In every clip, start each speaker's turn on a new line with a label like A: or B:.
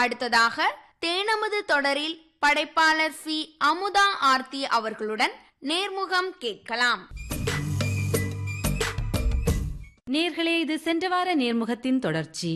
A: அடுத்ததாக தேனமுது தொடரில் படைப்பாளர் சி அமுதா ஆர்த்தி அவர்களுடன் நேர்முகம் கேட்கலாம்
B: நேர்களே இது சென்ற வார நேர்முகத்தின் தொடர்ச்சி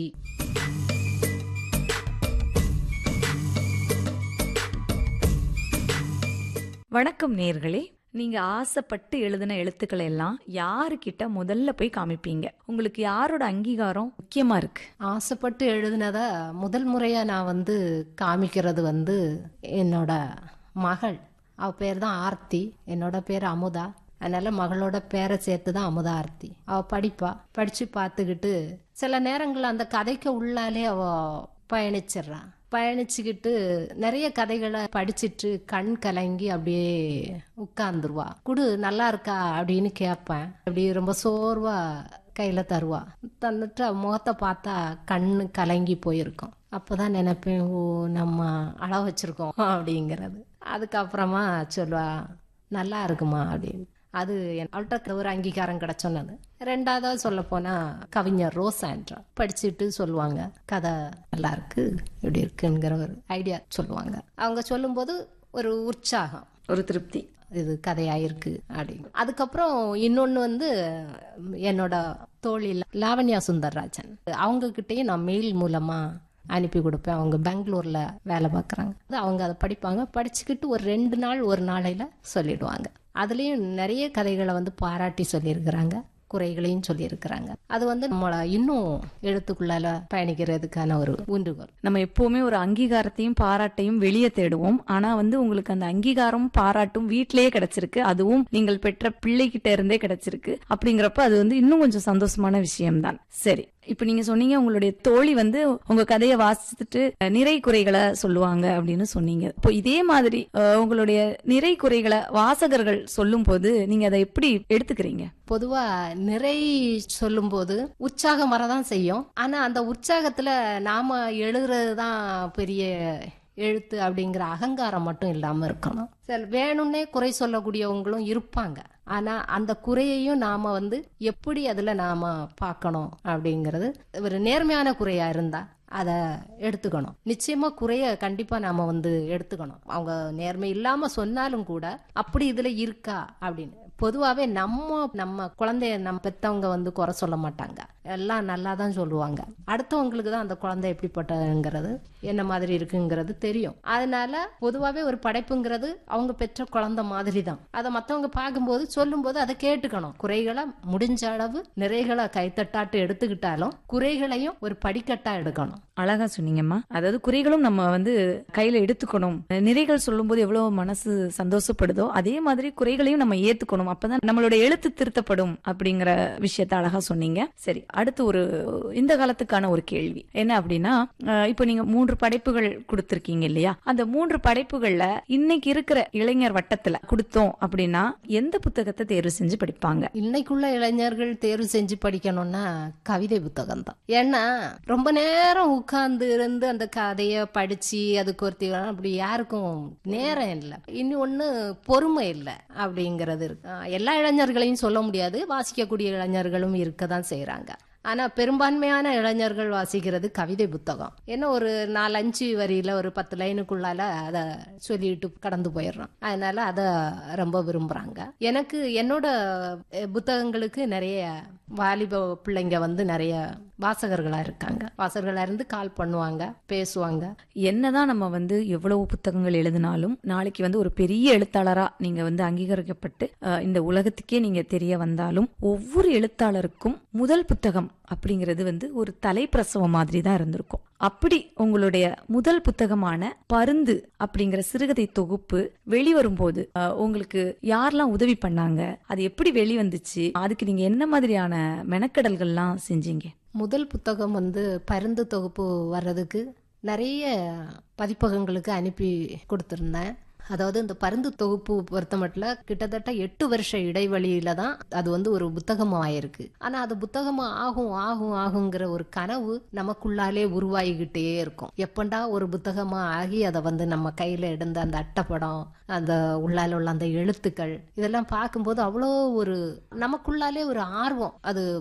B: வணக்கம் நேர்களே நீங்க ஆசைப்பட்டு எழுதின எழுத்துக்களை எல்லாம் யாருக்கிட்ட முதல்ல போய் காமிப்பீங்க உங்களுக்கு யாரோட அங்கீகாரம் முக்கியமா இருக்கு
C: ஆசைப்பட்டு எழுதினத முதல் முறையா நான் வந்து காமிக்கிறது வந்து என்னோட மகள் அவ பேர் தான் ஆர்த்தி என்னோட பேர் அமுதா அதனால மகளோட பேரை சேர்த்து தான் அமுதா ஆர்த்தி அவ படிப்பா படிச்சு பார்த்துக்கிட்டு சில நேரங்கள் அந்த கதைக்கு உள்ளாலே அவ பயணிச்சிடுறா பயணிச்சுக்கிட்டு நிறைய கதைகளை படிச்சிட்டு கண் கலங்கி அப்படியே உட்கார்ந்துருவா குடு நல்லா இருக்கா அப்படின்னு கேட்பேன் அப்படி ரொம்ப சோர்வா கையில தருவா தந்துட்டு அவ முகத்தை பார்த்தா கண்ணு கலங்கி போயிருக்கும் அப்போதான் நினைப்பேன் ஓ நம்ம அழ வச்சிருக்கோம் அப்படிங்கிறது அதுக்கப்புறமா சொல்லுவா நல்லா இருக்குமா அப்படின்னு அது என் அவள்கிட்ட ஒரு அங்கீகாரம் கிடைச்சோன்னது ரெண்டாவதாக சொல்ல போனா கவிஞர் ரோஸ் ஆண்ட்ரா படிச்சுட்டு சொல்லுவாங்க கதை நல்லா இருக்கு இப்படி இருக்குங்கிற ஒரு ஐடியா சொல்லுவாங்க அவங்க சொல்லும்போது ஒரு உற்சாகம்
B: ஒரு திருப்தி
C: இது கதையாயிருக்கு அப்படின்னு அதுக்கப்புறம் இன்னொன்று வந்து என்னோட தோழி லாவண்யா சுந்தர்ராஜன் அவங்க கிட்டயும் நான் மெயில் மூலமா அனுப்பி கொடுப்பேன் அவங்க பெங்களூர்ல வேலை பார்க்குறாங்க அவங்க அதை படிப்பாங்க படிச்சுக்கிட்டு ஒரு ரெண்டு நாள் ஒரு நாளையில சொல்லிடுவாங்க அதுலேயும் நிறைய கதைகளை வந்து பாராட்டி சொல்லியிருக்கிறாங்க குறைகளையும் சொல்லியிருக்கிறாங்க அது வந்து நம்மளை இன்னும் எழுத்துக்குள்ளால பயணிக்கிறதுக்கான ஒரு ஊன்றுகோல்
B: நம்ம எப்பவுமே ஒரு அங்கீகாரத்தையும் பாராட்டையும் வெளியே தேடுவோம் ஆனா வந்து உங்களுக்கு அந்த அங்கீகாரம் பாராட்டும் வீட்டிலேயே கிடைச்சிருக்கு அதுவும் நீங்கள் பெற்ற பிள்ளைகிட்ட இருந்தே கிடைச்சிருக்கு அப்படிங்கிறப்ப அது வந்து இன்னும் கொஞ்சம் சந்தோஷமான விஷயம்தான் சரி இப்ப நீங்க சொன்னீங்க உங்களுடைய தோழி வந்து உங்க கதையை வாசிச்சுட்டு அஹ், நிறை குறைகளை சொல்லுவாங்க அப்படின்னு சொன்னீங்க இப்போ இதே மாதிரி அஹ், உங்களுடைய நிறை குறைகளை வாசகர்கள் சொல்லும் போது நீங்க அதை எப்படி எடுத்துக்கிறீங்க
C: பொதுவா நிறை சொல்லும்போது உற்சாகம் வரதான் செய்யும் ஆனா அந்த உற்சாகத்துல நாம எழுதுறது தான் பெரிய எழுத்து அப்படிங்கிற அகங்காரம் மட்டும் இல்லாம இருக்கணும் சரி வேணும்னே குறை சொல்லக்கூடியவங்களும் இருப்பாங்க ஆனா அந்த குறையையும் நாம வந்து எப்படி அதுல நாம பார்க்கணும் அப்படிங்கிறது ஒரு நேர்மையான குறையா இருந்தா அதை எடுத்துக்கணும் நிச்சயமா குறைய கண்டிப்பா நாம வந்து எடுத்துக்கணும் அவங்க நேர்மை இல்லாம சொன்னாலும் கூட அப்படி இதுல இருக்கா அப்படின்னு பொதுவாகவே நம்ம நம்ம குழந்தைய நம்ம பெத்தவங்க வந்து குறை சொல்ல மாட்டாங்க எல்லாம் நல்லா தான் சொல்லுவாங்க அடுத்தவங்களுக்கு தான் அந்த குழந்தை எப்படிப்பட்டதுங்கிறது என்ன மாதிரி இருக்குங்கிறது தெரியும் அதனால பொதுவாகவே ஒரு படைப்புங்கிறது அவங்க பெற்ற குழந்தை மாதிரி தான் அதை மற்றவங்க பார்க்கும்போது சொல்லும்போது அதை கேட்டுக்கணும் குறைகளை முடிஞ்ச அளவு நிறைகளை கைத்தட்டாட்டு எடுத்துக்கிட்டாலும் குறைகளையும் ஒரு படிக்கட்டா எடுக்கணும்
B: அழகா சொன்னீங்கம்மா அதாவது குறைகளும் நம்ம வந்து கையில எடுத்துக்கணும் நிறைகள் சொல்லும்போது எவ்வளவு மனசு சந்தோஷப்படுதோ அதே மாதிரி குறைகளையும் நம்ம ஏத்துக்கணும் அப்பதான் நம்மளோட எழுத்து திருத்தப்படும் அப்படிங்கிற விஷயத்த அழகா சொன்னீங்க சரி அடுத்து ஒரு இந்த காலத்துக்கான ஒரு கேள்வி என்ன அப்படின்னா அஹ், இப்போ நீங்க மூன்று படைப்புகள் கொடுத்திருக்கீங்க இல்லையா அந்த மூன்று படைப்புகள்ல இன்னைக்கு இருக்கிற இளைஞர் வட்டத்துல கொடுத்தோம் அப்படின்னா எந்த புத்தகத்தை தேர்வு செஞ்சு படிப்பாங்க
C: இன்னைக்குள்ள இளைஞர்கள் தேர்வு செஞ்சு படிக்கணும்னா கவிதை புத்தகம் தான் ஏன்னா ரொம்ப நேரம் உட்கார்ந்து இருந்து அந்த கதையை படிச்சு அதுக்கு ஒருத்தி அப்படி யாருக்கும் நேரம் இல்லை இன்னொன்னு பொறுமை இல்லை அப்படிங்கிறது இருக்கு ஆஹ் எல்லா இளைஞர்களையும் சொல்ல முடியாது வாசிக்கக்கூடிய இளைஞர்களும் இருக்க தான் செய்யறாங்க ஆனா பெரும்பான்மையான இளைஞர்கள் வாசிக்கிறது கவிதை புத்தகம் என்ன ஒரு நாலஞ்சு வரியில ஒரு பத்து லைனுக்குள்ளால அதை சொல்லிட்டு கடந்து போயிடுறோம் அதனால அதை ரொம்ப விரும்புறாங்க எனக்கு என்னோட அஹ், புத்தகங்களுக்கு நிறைய வாலிப பிள்ளைங்க வந்து நிறைய வாசகர்களா இருக்காங்க வாசகர்களா இருந்து கால் பண்ணுவாங்க பேசுவாங்க
B: என்னதான் நம்ம வந்து எவ்வளவு புத்தகங்கள் எழுதினாலும் நாளைக்கு வந்து ஒரு பெரிய எழுத்தாளரா நீங்க வந்து அங்கீகரிக்கப்பட்டு அஹ், இந்த உலகத்துக்கே நீங்க தெரிய வந்தாலும் ஒவ்வொரு எழுத்தாளருக்கும் முதல் புத்தகம் அப்படிங்கிறது வந்து ஒரு தலைப்பிரசவம் மாதிரி தான் இருந்திருக்கும் அப்படி உங்களுடைய முதல் புத்தகமான பருந்து அப்படிங்கிற சிறுகதை தொகுப்பு வெளிவரும்போது அஹ், உங்களுக்கு யாரெல்லாம் உதவி பண்ணாங்க அது எப்படி வெளிவந்துச்சு அதுக்கு நீங்க என்ன மாதிரியான மெனக்கடல்கள்லாம் செஞ்சீங்க
C: முதல் புத்தகம் வந்து பருந்து தொகுப்பு வர்றதுக்கு நிறைய பதிப்பகங்களுக்கு அனுப்பி கொடுத்துருந்தேன் அதாவது இந்த பருந்து தொகுப்பு பொறுத்த மட்டும் கிட்டத்தட்ட எட்டு வருஷ இடைவெளியில தான் அது வந்து ஒரு புத்தகமா ஆயிருக்கு ஆனா அது புத்தகமா ஆகும் ஆகும் ஆகுங்கிற ஒரு கனவு நமக்குள்ளாலே உருவாகிக்கிட்டே இருக்கும் எப்பண்டா ஒரு புத்தகமா ஆகி அதை வந்து நம்ம கையில எடுந்த அந்த அட்டைப்படம் அந்த உள்ளால உள்ள அந்த எழுத்துக்கள் இதெல்லாம் பார்க்கும்போது அவ்வளோ ஒரு நமக்குள்ளாலே ஒரு ஆர்வம் அது